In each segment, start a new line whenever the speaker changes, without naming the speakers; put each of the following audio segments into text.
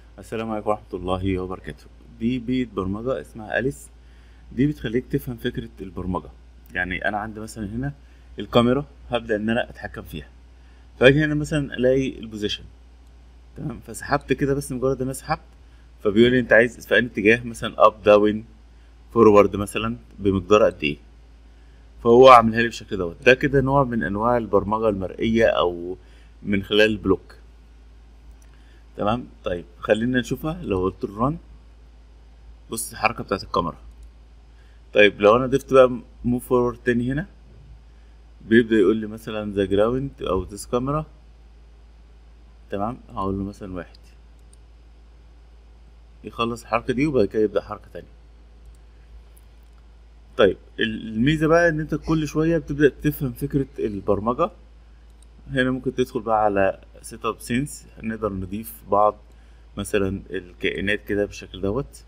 السلام عليكم ورحمة الله وبركاته دي بيئة برمجة اسمها أليس دي بتخليك تفهم فكرة البرمجة يعني أنا عندي مثلا هنا الكاميرا هبدأ إن أنا أتحكم فيها فأجي هنا مثلا ألاقي البوزيشن تمام فسحبت كده بس مجرد إن أنا سحبت فبيقول لي أنت عايز في أي اتجاه مثلا أب داون فورورد مثلا بمقدار قد إيه فهو عاملها لي بالشكل دوت ده كده نوع من أنواع البرمجة المرئية أو من خلال البلوك تمام طيب خلينا نشوفها لو قلت الرن بص الحركه بتاعت الكاميرا طيب لو انا ضفت بقى موف فورورد تاني هنا بيبدا يقول لي مثلا ذا جراوند او ذيس كاميرا تمام هقول له مثلا واحد يخلص الحركه دي وبعد كده يبدا حركه تانية طيب الميزه بقى ان انت كل شويه بتبدا تفهم فكره البرمجه هنا ممكن تدخل بقى على سيت اب سينس نقدر نضيف بعض مثلا الكائنات كده بالشكل دوت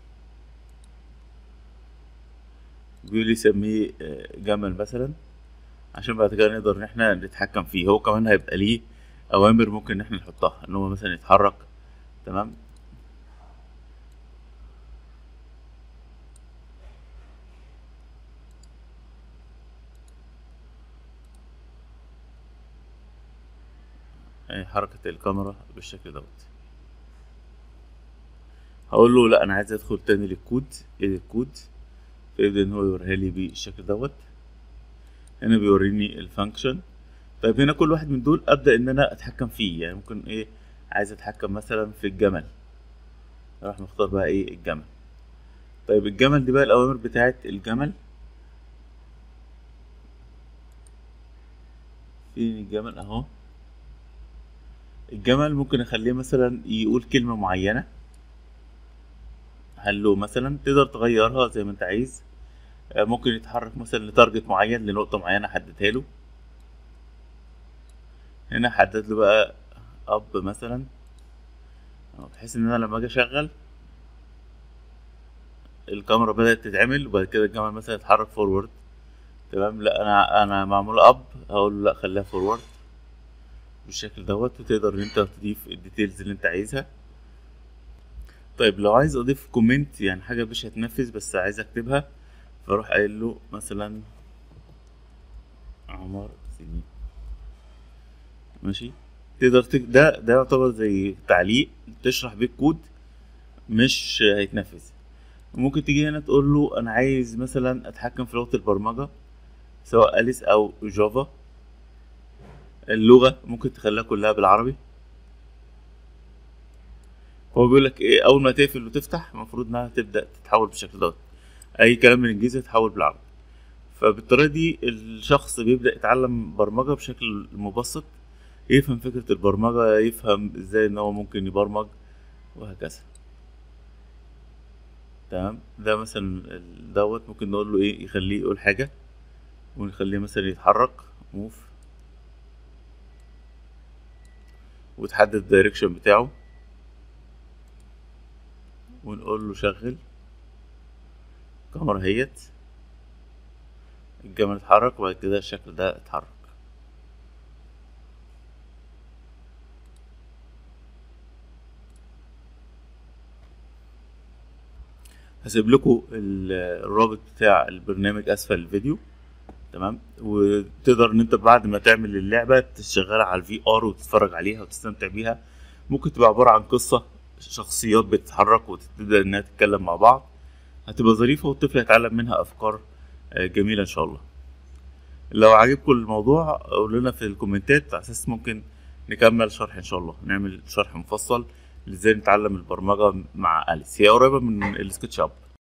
بيقول لي سميه جمل مثلا عشان بعد كده نقدر ان احنا نتحكم فيه هو كمان هيبقى ليه اوامر ممكن ان احنا نحطها ان هو مثلا يتحرك تمام حركة الكاميرا بالشكل دوت هقول له لا انا عايز ادخل تاني للكود ايه الكود فيبدأ ان هو يوريها لي بالشكل دوت هنا بيوريني الفانكشن طيب هنا كل واحد من دول ابدا ان انا اتحكم فيه يعني ممكن ايه عايز اتحكم مثلا في الجمل راح نختار بقى ايه الجمل طيب الجمل دي بقى الاوامر بتاعت الجمل فين الجمل اهو الجمل ممكن اخليه مثلا يقول كلمة معينة هلو مثلا تقدر تغيرها زي ما انت عايز ممكن يتحرك مثلا لتارجت معين لنقطة معينة حددها له هنا حدد له بقى اب مثلا بحيث ان انا لما اجي اشغل الكاميرا بدأت تتعمل وبعد كده الجمل مثلا يتحرك فورورد تمام لا انا انا معمول اب هقول له لا خليها فورورد بالشكل دوت وتقدر ان انت تضيف الديتيلز اللي انت عايزها طيب لو عايز اضيف كومنت يعني حاجه مش هتنفذ بس عايز اكتبها فاروح قايل له مثلا عمر سنين ماشي تقدر تك... ده ده يعتبر زي تعليق تشرح بيه الكود مش هيتنفذ ممكن تيجي هنا تقول له انا عايز مثلا اتحكم في لغه البرمجه سواء اليس او جافا اللغه ممكن تخليها كلها بالعربي هو بيقول لك ايه اول ما تقفل وتفتح المفروض انها تبدا تتحول بالشكل دوت اي كلام من الانجليزي يتحول بالعربي فبالطريقه دي الشخص بيبدا يتعلم برمجه بشكل مبسط يفهم فكره البرمجه يفهم ازاي ان هو ممكن يبرمج وهكذا تمام ده مثلا دوت ممكن نقول له ايه يخليه يقول حاجه ونخليه مثلا يتحرك موف وتحدد الدايركشن بتاعه ونقول له شغل الكاميرا هيت الجمل اتحرك وبعد كده الشكل ده اتحرك هسيب لكم الرابط بتاع البرنامج اسفل الفيديو تمام وتقدر ان انت بعد ما تعمل اللعبه تشغلها على الفي ار وتتفرج عليها وتستمتع بيها ممكن تبقى عباره عن قصه شخصيات بتتحرك وتبدا انها تتكلم مع بعض هتبقى ظريفه والطفل هيتعلم منها افكار جميله ان شاء الله لو عجبكم الموضوع قولوا لنا في الكومنتات على اساس ممكن نكمل شرح ان شاء الله نعمل شرح مفصل ازاي نتعلم البرمجه مع اليس هي قريبه من السكتش اب